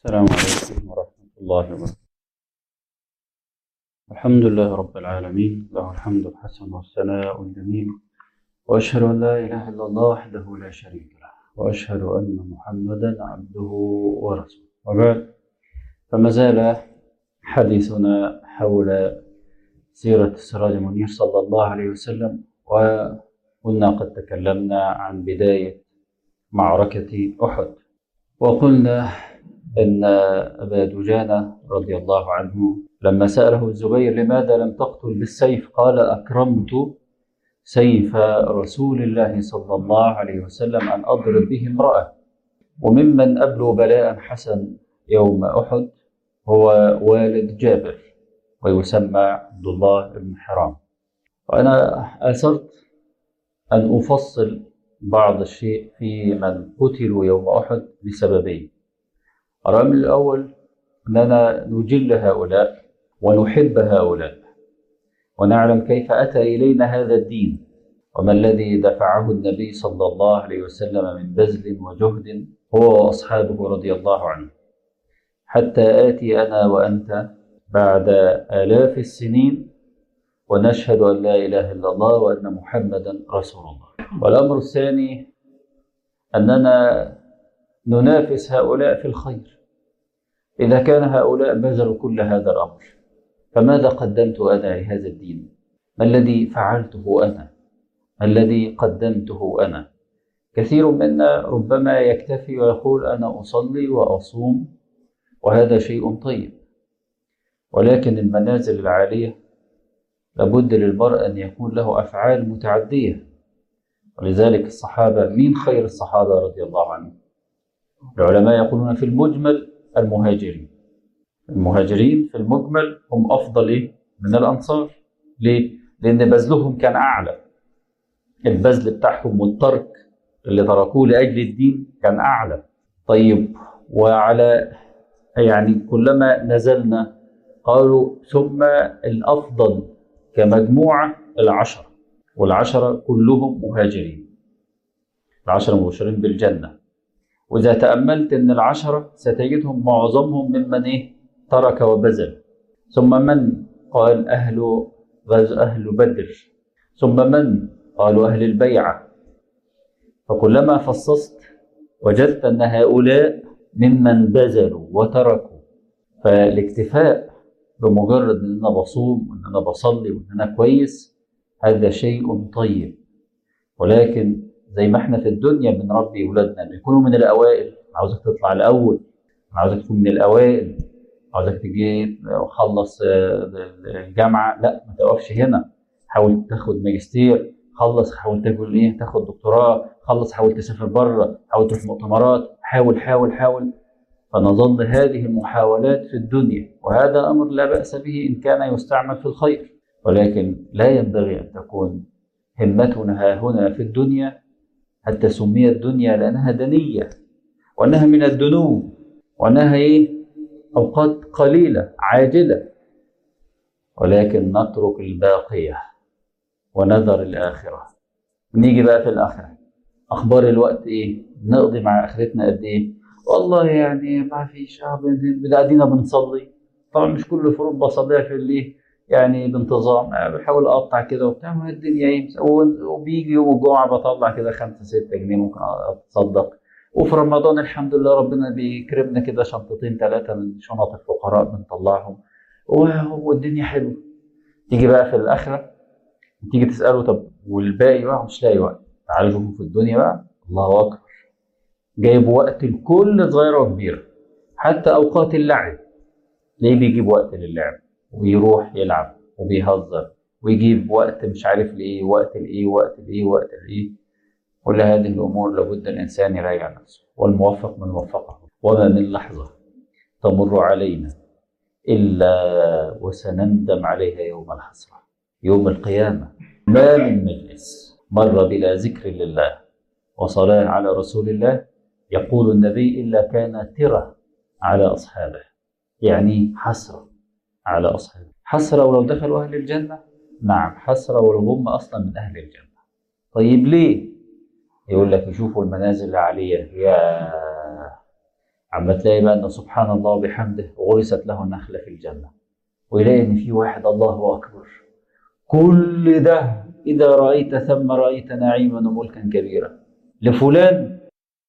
السلام عليكم ورحمة الله وبركاته الحمد لله رب العالمين له الحمد الحسن والثناء الجميل وأشهد أن لا إله إلا الله وحده لا شريك له وأشهد أن محمدا عبده ورسوله وبعد فما زال حديثنا حول سيرة السراج المنير صلى الله عليه وسلم وقلنا قد تكلمنا عن بداية معركة أحد وقلنا أن أبا دجانة رضي الله عنه لما سأله الزبير لماذا لم تقتل بالسيف قال أكرمت سيف رسول الله صلى الله عليه وسلم أن أضرب به امرأة وممن أبلوا بلاء حسن يوم أحد هو والد جابر ويسمى عبد الله بن حرام وأنا أثرت أن أفصل بعض الشيء في من قتلوا يوم أحد لسببين الأمر الأول أننا نجل هؤلاء ونحب هؤلاء ونعلم كيف أتى إلينا هذا الدين وما الذي دفعه النبي صلى الله عليه وسلم من بذل وجهد هو وأصحابه رضي الله عنه حتى آتي أنا وأنت بعد آلاف السنين ونشهد أن لا إله إلا الله وأن محمدا رسول الله والأمر الثاني أننا ننافس هؤلاء في الخير إذا كان هؤلاء بذلوا كل هذا الأمر فماذا قدمت أنا لهذا الدين ما الذي فعلته أنا ما الذي قدمته أنا كثير منا ربما يكتفي ويقول أنا أصلي وأصوم وهذا شيء طيب ولكن المنازل العالية لابد للمرء أن يكون له أفعال متعدية ولذلك الصحابة مين خير الصحابة رضي الله عنهم العلماء يقولون في المجمل المهاجرين المهاجرين في المجمل هم أفضل إيه؟ من الأنصار ليه؟ لأن بذلهم كان أعلى البذل بتاعهم والترك اللي تركوه لأجل الدين كان أعلى طيب وعلى يعني كلما نزلنا قالوا ثم الأفضل كمجموعة العشرة والعشرة كلهم مهاجرين العشرة مبشرين بالجنة وإذا تأملت أن العشرة ستجدهم معظمهم ممن إيه ترك وبذل ثم من قال أهل غز أهل بدر ثم من قالوا أهل البيعة فكلما فصصت وجدت أن هؤلاء ممن بذلوا وتركوا فالاكتفاء بمجرد أن أنا بصوم وأن أنا بصلي وأن أنا كويس هذا شيء طيب ولكن زي ما احنا في الدنيا بنربي ولادنا ان يكونوا من الاوائل عاوزك تطلع الاول عاوزك تكون من الاوائل عاوزك تجي خلص الجامعه لا ما توقفش هنا حاول تاخد ماجستير خلص حاول تاخد ايه تاخد دكتوراه خلص حاول تسافر بره حاول تروح مؤتمرات حاول حاول حاول فنظل هذه المحاولات في الدنيا وهذا امر لا باس به ان كان يستعمل في الخير ولكن لا ينبغي ان تكون همتنا ها هنا في الدنيا حتى سميت دنيا لأنها دنية وأنها من الدنو وأنها إيه؟ أوقات قليلة عاجلة ولكن نترك الباقية ونذر الآخرة نيجي بقى في الآخرة أخبار الوقت إيه؟ نقضي مع آخرتنا قد إيه؟ والله يعني ما فيش قاعدين بنصلي طبعا مش كل الفروض بصليها في الليل يعني بانتظام بحاول اقطع كده وبتاع ما الدنيا ايه وبيجي يوم الجمعه بطلع كده 5 6 جنيه ممكن اتصدق وفي رمضان الحمد لله ربنا بيكرمنا كده شنطتين ثلاثه من شنط الفقراء بنطلعهم والدنيا حلوه تيجي بقى في الاخره تيجي تساله طب والباقي بقى مش لاقي وقت تعالوا شوفوا في الدنيا بقى الله اكبر جايب وقت لكل صغيره وكبيره حتى اوقات اللعب ليه بيجيب وقت للعب ويروح يلعب وبيهزر ويجيب وقت مش عارف لايه وقت لايه وقت لايه وقت لايه كل هذه الامور لابد الانسان يراجع نفسه والموفق من وفقه وما من لحظه تمر علينا الا وسنندم عليها يوم الحسره يوم القيامه ما من مجلس مر بلا ذكر لله وصلاه على رسول الله يقول النبي الا كان تره على اصحابه يعني حسره على أصحابه حسرة ولو دخلوا أهل الجنة نعم حسرة ولو هم أصلا من أهل الجنة طيب ليه يقول لك يشوفوا المنازل العالية يا عما تلاقي بقى ان سبحان الله وبحمده غرست له نخله في الجنه ويلاقي ان في واحد الله اكبر كل ده اذا رايت ثم رايت نعيما وملكا كبيرا لفلان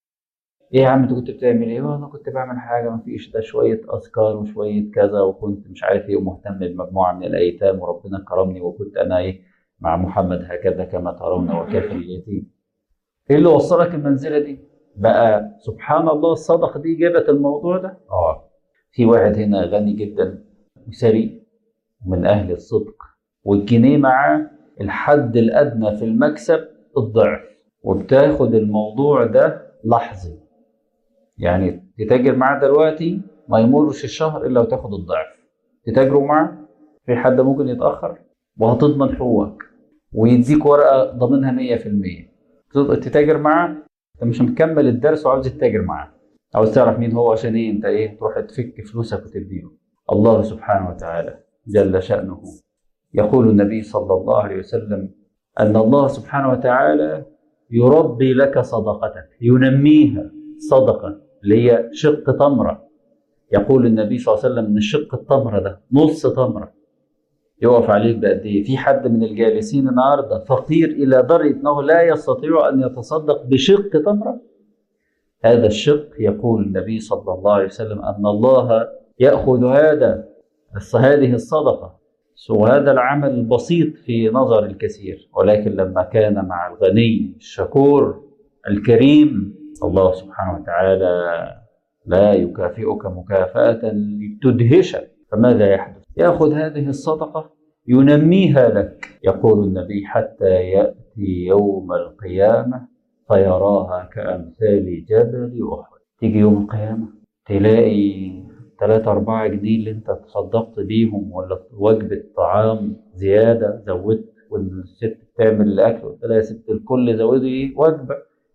ايه يا عم انت كنت بتعمل ايه؟ انا كنت بعمل حاجه ما فيش ده شويه اذكار وشويه كذا وكنت مش عارف ايه ومهتم بمجموعه من الايتام وربنا كرمني وكنت انا ايه مع محمد هكذا كما ترون وكافر اليتيم. ايه اللي وصلك المنزله دي؟ بقى سبحان الله الصدقه دي جابت الموضوع ده؟ اه في واحد هنا غني جدا وثري من اهل الصدق والجنيه معاه الحد الادنى في المكسب الضعف وبتاخد الموضوع ده لحظي يعني تتاجر معاه دلوقتي ما يمرش الشهر الا وتاخد الضعف تتاجروا معاه في حد ممكن يتاخر وهتضمن حقوقك ويديك ورقه ضامنها 100% تتاجر معاه انت مش مكمل الدرس وعاوز تتاجر معاه عاوز تعرف مين هو عشان ايه انت ايه تروح تفك فلوسك وتديله الله سبحانه وتعالى جل شأنه يقول النبي صلى الله عليه وسلم أن الله سبحانه وتعالى يربي لك صدقتك ينميها صدقة اللي هي شق تمرة يقول النبي صلى الله عليه وسلم ان شق التمرة ده نص تمرة يقف عليك بقد ايه في حد من الجالسين النهارده فقير الى درجه انه لا يستطيع ان يتصدق بشق تمره هذا الشق يقول النبي صلى الله عليه وسلم ان الله ياخذ هذا هذه الصدقه وهذا العمل البسيط في نظر الكثير ولكن لما كان مع الغني الشكور الكريم الله سبحانه وتعالى لا يكافئك مكافأة تدهشك فماذا يحدث؟ يأخذ هذه الصدقة ينميها لك يقول النبي حتى يأتي يوم القيامة فيراها كأمثال جبل أحد تيجي يوم القيامة تلاقي ثلاثة أربعة جنيه اللي أنت تصدقت بيهم ولا وجبة طعام زيادة زودت والست بتعمل الأكل قلت لها يا ست الكل زودي إيه وجبة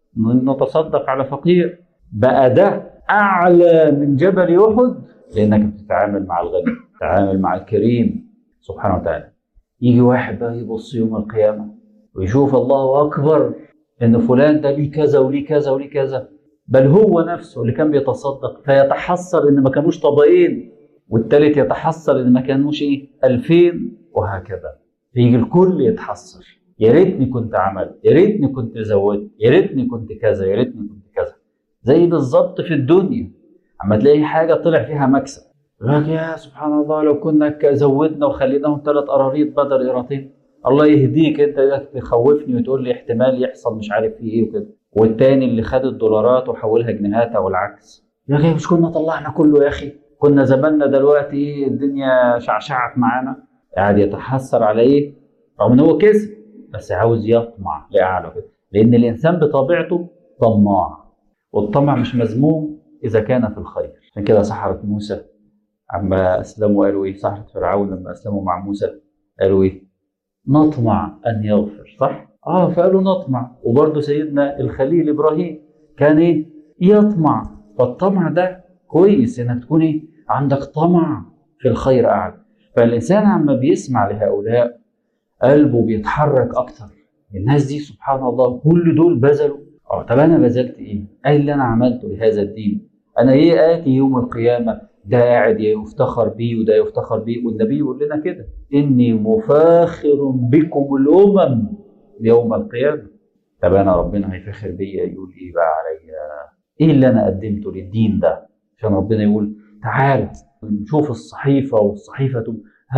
نتصدق على فقير بقى ده أعلى من جبل أحد لأنك بتتعامل مع الغني بتتعامل مع الكريم سبحانه وتعالى يجي واحد بقى يبص يوم القيامة ويشوف الله أكبر إن فلان ده ليه كذا وليه كذا وليه كذا بل هو نفسه اللي كان بيتصدق فيتحسر إن ما كانوش طبقين والتالت يتحسر إن ما كانوش إيه ألفين وهكذا يجي الكل يتحسر يا ريتني كنت عملت يا ريتني كنت زودت يا ريتني كنت كذا يا ريتني كنت كذا زي بالظبط في الدنيا اما تلاقي حاجه طلع فيها مكسب يقول يا سبحان الله لو كنا زودنا وخليناهم ثلاث قراريط بدل قراطين الله يهديك انت تخوفني وتقول لي احتمال يحصل مش عارف فيه ايه وكده والتاني اللي خد الدولارات وحولها جنيهات او العكس يا اخي مش كنا طلعنا كله يا اخي كنا زماننا دلوقتي ايه الدنيا شعشعت معانا قاعد يتحسر على ايه رغم ان هو كسب بس عاوز يطمع لاعلى كده لان الانسان بطبيعته طماع والطمع مش مذموم اذا كان في الخير عشان كده سحرة موسى عما اسلموا قالوا ايه سحرة فرعون لما اسلموا مع موسى قالوا ايه نطمع ان يغفر صح اه فقالوا نطمع وبرضه سيدنا الخليل ابراهيم كان ايه يطمع فالطمع ده كويس انك تكون ايه عندك طمع في الخير اعلى فالانسان عما بيسمع لهؤلاء قلبه بيتحرك اكتر الناس دي سبحان الله كل دول بذلوا اه طب انا بذلت ايه؟ ايه اللي انا عملته لهذا الدين؟ انا ايه اتي يوم القيامه ده قاعد يفتخر بيه وده يفتخر بيه والنبي يقول لنا كده اني مفاخر بكم الامم يوم القيامه طب انا ربنا هيفخر بيا يقول ايه بقى عليا؟ ايه اللي انا قدمته للدين ده؟ عشان ربنا يقول تعال نشوف الصحيفه والصحيفه تقول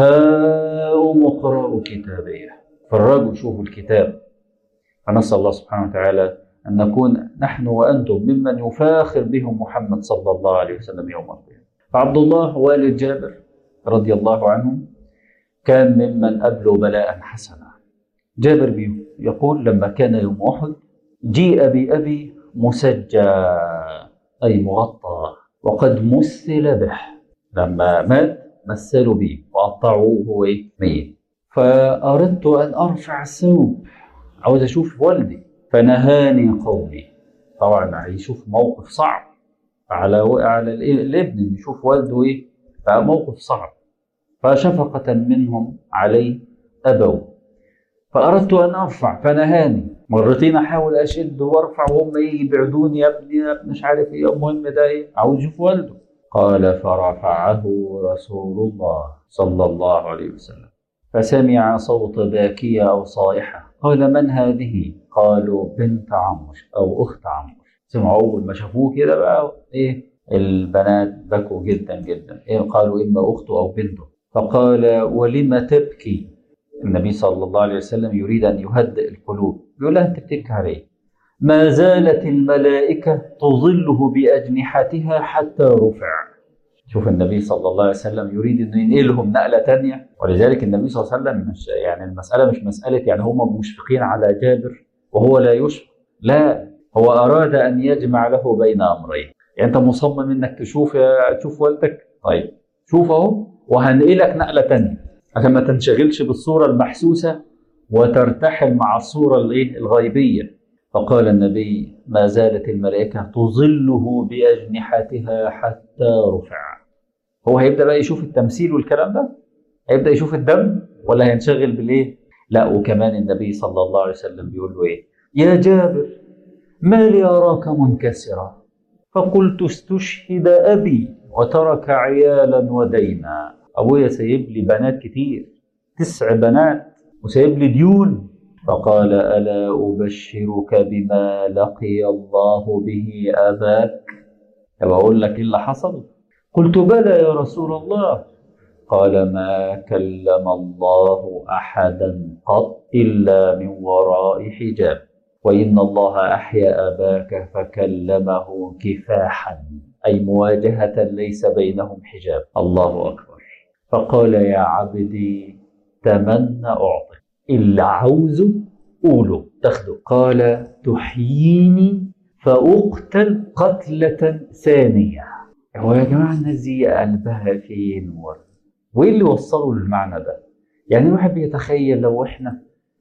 هاؤم اقرأوا كتابيه فرجوا شوفوا الكتاب فنسأل الله سبحانه وتعالى أن نكون نحن وأنتم ممن يفاخر بهم محمد صلى الله عليه وسلم يوم القيامة فعبد الله والد جابر رضي الله عنه كان ممن أبلوا بلاء حسنا جابر بيه يقول لما كان يوم أحد جيء بأبي مسجى أي مغطى وقد مثل به لما مات مثلوا به وقطعوه هو إيه؟ ميت فأردت أن أرفع الثوب عاوز أشوف والدي فنهاني قومي طبعا هيشوف موقف صعب على على الابن ان يشوف والده ايه فموقف صعب فشفقة منهم علي أبوا فأردت أن أرفع فنهاني مرتين احاول اشد وارفع وهم ايه يبعدوني يا ابني يا ابني مش عارف ايه المهم ده ايه عاوز يشوف والده قال فرفعه رسول الله صلى الله عليه وسلم فسمع صوت باكية أو صائحة قال من هذه؟ قالوا بنت عمرو أو أخت عمرو سمعوا أول ما شافوه كده بقى إيه البنات بكوا جدا جدا إيه قالوا إما أخته أو بنته فقال ولم تبكي النبي صلى الله عليه وسلم يريد أن يهدئ القلوب يقول لها أنت بتبكي عليه ما زالت الملائكة تظله بأجنحتها حتى رفع شوف النبي صلى الله عليه وسلم يريد انه ينقلهم نقله تانية ولذلك النبي صلى الله عليه وسلم مش يعني المساله مش مساله يعني هم مشفقين على جابر وهو لا يشفق لا هو اراد ان يجمع له بين امرين يعني انت مصمم انك تشوف تشوف والدك طيب شوف اهو وهنقلك نقله تانية عشان ما تنشغلش بالصوره المحسوسه وترتحل مع الصوره الايه الغيبيه فقال النبي ما زالت الملائكه تظله باجنحتها حتى رفع هو هيبدا بقى يشوف التمثيل والكلام ده هيبدا يشوف الدم ولا هينشغل بالايه لا وكمان النبي صلى الله عليه وسلم بيقول له ايه يا جابر ما لي اراك منكسرا فقلت استشهد ابي وترك عيالا ودينا ابويا سايب لي بنات كتير تسع بنات وسايب لي ديون فقال الا ابشرك بما لقي الله به اباك طب اقول لك ايه اللي حصل قلت بلى يا رسول الله قال ما كلم الله احدا قط الا من وراء حجاب وان الله احيا اباك فكلمه كفاحا اي مواجهه ليس بينهم حجاب الله اكبر فقال يا عبدي تمنى اعطي اللي عاوزه قوله تاخده قال تحييني فاقتل قتله ثانيه هو يا جماعه الناس دي قلبها فين و... وايه اللي وصلوا للمعنى ده؟ يعني الواحد بيتخيل لو احنا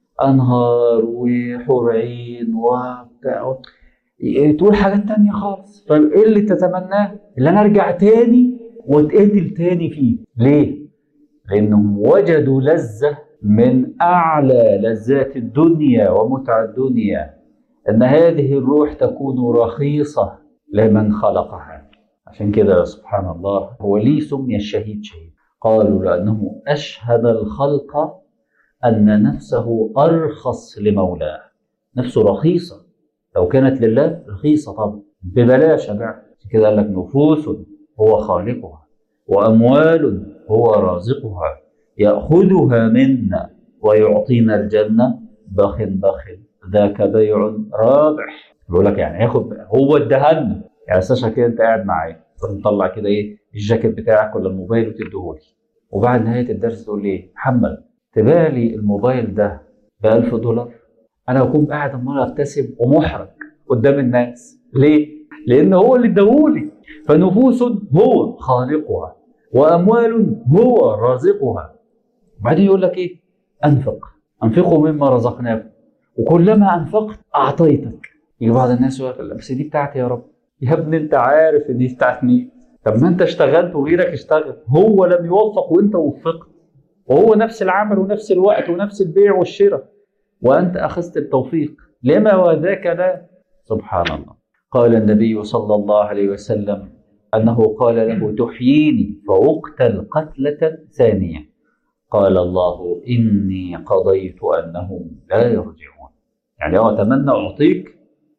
انهار وحور عين وبتاع تقول حاجات تانية خالص طيب ايه اللي تتمناه؟ اللي انا ارجع تاني واتقتل تاني فيه ليه؟ لانهم وجدوا لذة من اعلى لذات الدنيا ومتع الدنيا ان هذه الروح تكون رخيصة لمن خلقها عشان كده سبحان الله هو ليه سمي الشهيد شهيد قالوا لأنه أشهد الخلق أن نفسه أرخص لمولاه نفسه رخيصة لو كانت لله رخيصة طبعا ببلاش يا جماعة عشان كده قال لك نفوس هو خالقها وأموال هو رازقها يأخذها منا ويعطينا الجنة بخ بخ ذاك بيع رابح بيقول لك يعني هياخد هو ادهنا يعني اساسا كده انت قاعد معايا تروح مطلع كده ايه الجاكيت بتاعك ولا الموبايل وتديهولي وبعد نهايه الدرس تقول لي ايه محمد تبيع لي الموبايل ده ب 1000 دولار انا بكون قاعد عمال ابتسم ومحرج قدام الناس ليه؟ لان هو اللي اداهولي فنفوس هو خالقها واموال هو رازقها وبعدين يقول لك ايه؟ انفق انفقوا مما رزقناكم وكلما انفقت اعطيتك يجي بعض الناس يقول لك بس دي بتاعتي يا رب يا ابني انت عارف ان دي بتاعت مين طب ما انت اشتغلت وغيرك اشتغل هو لم يوفق وانت وفقت وهو نفس العمل ونفس الوقت ونفس البيع والشراء وانت اخذت التوفيق لما وذاك لا سبحان الله قال النبي صلى الله عليه وسلم انه قال له تحييني فاقتل قتله ثانيه قال الله اني قضيت انهم لا يرجعون يعني اه اتمنى اعطيك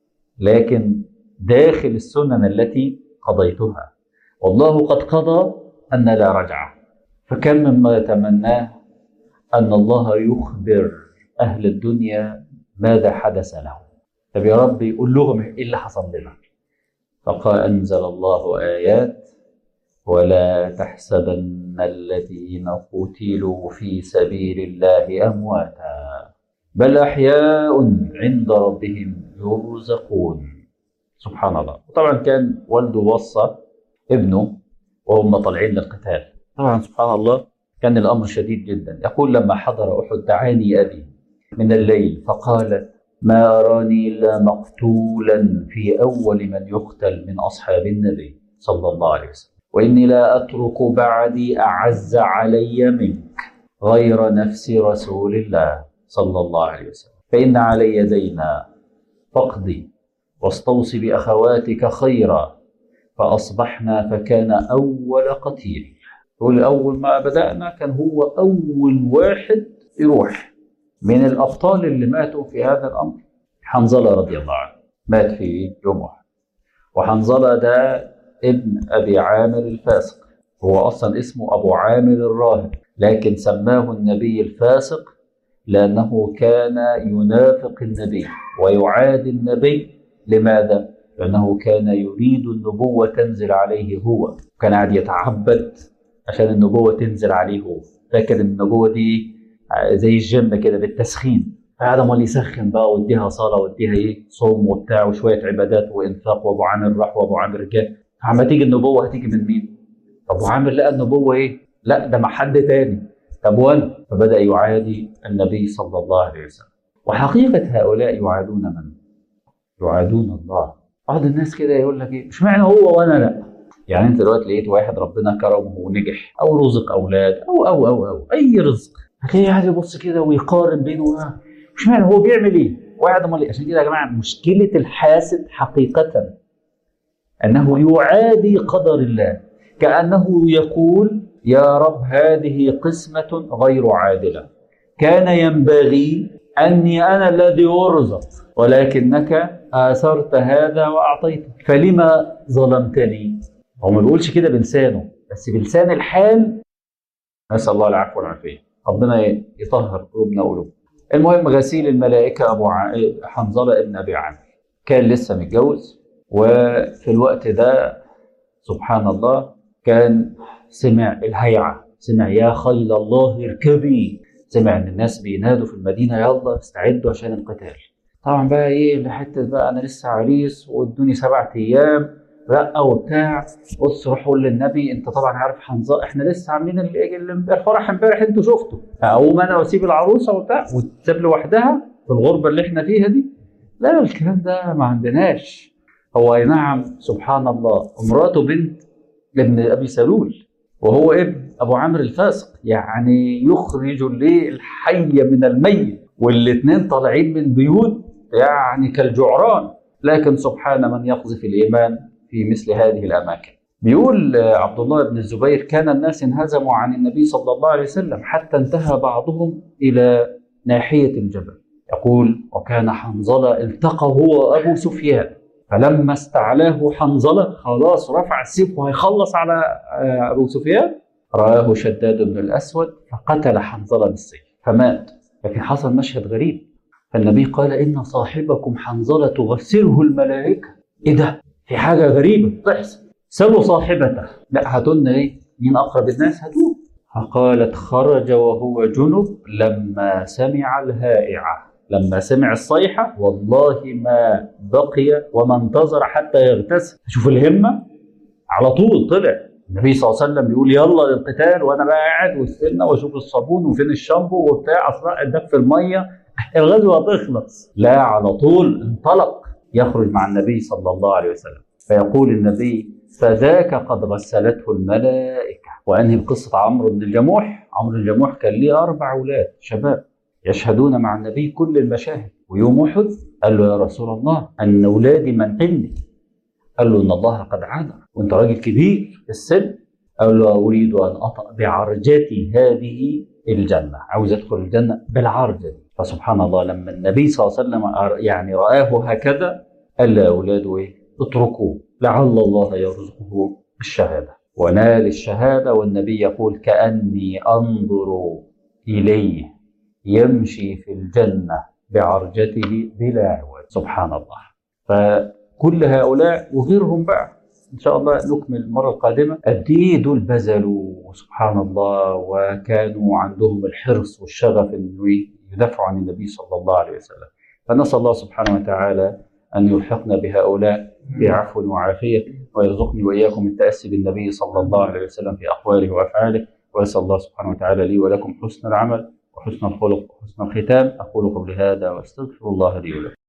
لكن داخل السنن التي قضيتها والله قد قضى أن لا رجعة فكم مما يتمناه أن الله يخبر أهل الدنيا ماذا حدث لهم طب يا رب يقول لهم إيه اللي حصل لنا فقال أنزل الله آيات ولا تحسبن الذين قتلوا في سبيل الله أمواتا بل أحياء عند ربهم يرزقون سبحان الله طبعا كان والده وصى ابنه وهم طالعين للقتال طبعا سبحان الله كان الامر شديد جدا يقول لما حضر احد دعاني ابي من الليل فقال ما اراني الا مقتولا في اول من يقتل من اصحاب النبي صلى الله عليه وسلم واني لا اترك بعدي اعز علي منك غير نفس رسول الله صلى الله عليه وسلم فإن علي دينا فاقضي واستوصي بأخواتك خيرا فأصبحنا فكان أول قتيل يقول أول ما بدأنا كان هو أول واحد يروح من الأبطال اللي ماتوا في هذا الأمر حنظلة رضي الله عنه مات في يوم واحد وحنظلة ده ابن أبي عامر الفاسق هو أصلا اسمه أبو عامر الراهب لكن سماه النبي الفاسق لأنه كان ينافق النبي ويعادي النبي لماذا؟ لأنه كان يريد النبوة تنزل عليه هو كان قاعد يتعبد عشان النبوة تنزل عليه هو فاكر النبوة دي زي الجيم كده بالتسخين قاعد امال يسخن بقى واديها صلاه واديها ايه صوم وبتاع وشويه عبادات وانفاق وابو عامر راح وابو عامر جه عم تيجي النبوه هتيجي من مين؟ ابو عامر لقى النبوه ايه؟ لا ده مع حد تاني طب وانا؟ فبدا يعادي النبي صلى الله عليه وسلم وحقيقه هؤلاء يعادون من؟ يعادون الله بعض الناس كده يقول لك ايه؟ مش معنى هو وانا لا يعني انت دلوقتي لقيت واحد ربنا كرمه ونجح او رزق اولاد او او او او اي رزق هتلاقيه قاعد يبص كده ويقارن بينه وبين مش معنى هو بيعمل ايه؟ واحد امال ايه؟ عشان كده يا جماعه مشكله الحاسد حقيقه انه يعادي قدر الله كانه يقول يا رب هذه قسمه غير عادله كان ينبغي اني انا الذي ارزق ولكنك اثرت هذا واعطيت فلما ظلمتني؟ هو ما بيقولش كده بلسانه بس بلسان الحال نسال الله العفو والعافيه ربنا يطهر قلوبنا وقلوبنا المهم غسيل الملائكة أبو ع... حنظلة ابن أبي عامر كان لسه متجوز وفي الوقت ده سبحان الله كان سمع الهيعة سمع يا خيل الله اركبي سمع ان الناس بينادوا في المدينة يلا استعدوا عشان القتال طبعا بقى ايه لحتة بقى انا لسه عريس وادوني سبعة ايام لا وبتاع بص روح قول للنبي انت طبعا عارف حنظله احنا لسه عاملين الفرح امبارح انتوا شفتوا اقوم انا واسيب العروسه وبتاع وتسيب لوحدها في الغربه اللي احنا فيها دي لا الكلام ده ما عندناش هو اي نعم سبحان الله امراته بنت ابن ابي سلول وهو ابن ابو عامر الفاسق يعني يخرج الحي من الميت والاثنين طالعين من بيوت يعني كالجعران لكن سبحان من يقذف الايمان في مثل هذه الاماكن. بيقول عبد الله بن الزبير كان الناس انهزموا عن النبي صلى الله عليه وسلم حتى انتهى بعضهم الى ناحيه الجبل. يقول وكان حنظله التقى هو ابو سفيان فلما استعلاه حنظله خلاص رفع السيف وهيخلص على ابو سفيان رآه شداد بن الاسود فقتل حنظله بالسيف فمات لكن حصل مشهد غريب فالنبي قال ان صاحبكم حنظله تغسله الملائكه ايه ده؟ في حاجة غريبة تحصل سلوا صاحبته لا هاتولنا ايه مين أقرب الناس هاتوه فقالت خرج وهو جنب لما سمع الهائعة لما سمع الصيحة والله ما بقي وما انتظر حتى يغتسل شوف الهمة على طول طلع النبي صلى الله عليه وسلم بيقول يلا للقتال وانا بقى قاعد واستنى واشوف الصابون وفين الشامبو وبتاع اصلا اداك في الميه الغزوه هتخلص لا على طول انطلق يخرج مع النبي صلى الله عليه وسلم فيقول النبي فذاك قد غسلته الملائكة وأنهي بقصة عمرو بن الجموح عمرو الجموح كان ليه أربع أولاد شباب يشهدون مع النبي كل المشاهد ويوم أحد قال له يا رسول الله أن أولادي منعني قال له إن الله قد عاد وأنت راجل كبير في السن قال له أريد أن أطأ بعرجتي هذه الجنة عاوز أدخل الجنة بالعرجة دي فسبحان الله لما النبي صلى الله عليه وسلم يعني رآه هكذا قال لأولاده إيه اتركوه لعل الله يرزقه الشهادة ونال الشهادة والنبي يقول كأني أنظر إليه يمشي في الجنة بعرجته بلا عوج سبحان الله فكل هؤلاء وغيرهم بقى إن شاء الله نكمل المرة القادمة قد إيه دول بذلوا سبحان الله وكانوا عندهم الحرص والشغف إنه يدافعوا عن النبي صلى الله عليه وسلم فنسأل الله سبحانه وتعالى أن يلحقنا بهؤلاء بعفو وعافية ويرزقني وإياكم التأسي بالنبي صلى الله عليه وسلم في أقواله وأفعاله وأسأل الله سبحانه وتعالى لي ولكم حسن العمل وحسن الخلق وحسن الختام أقول قولي هذا وأستغفر الله لي ولكم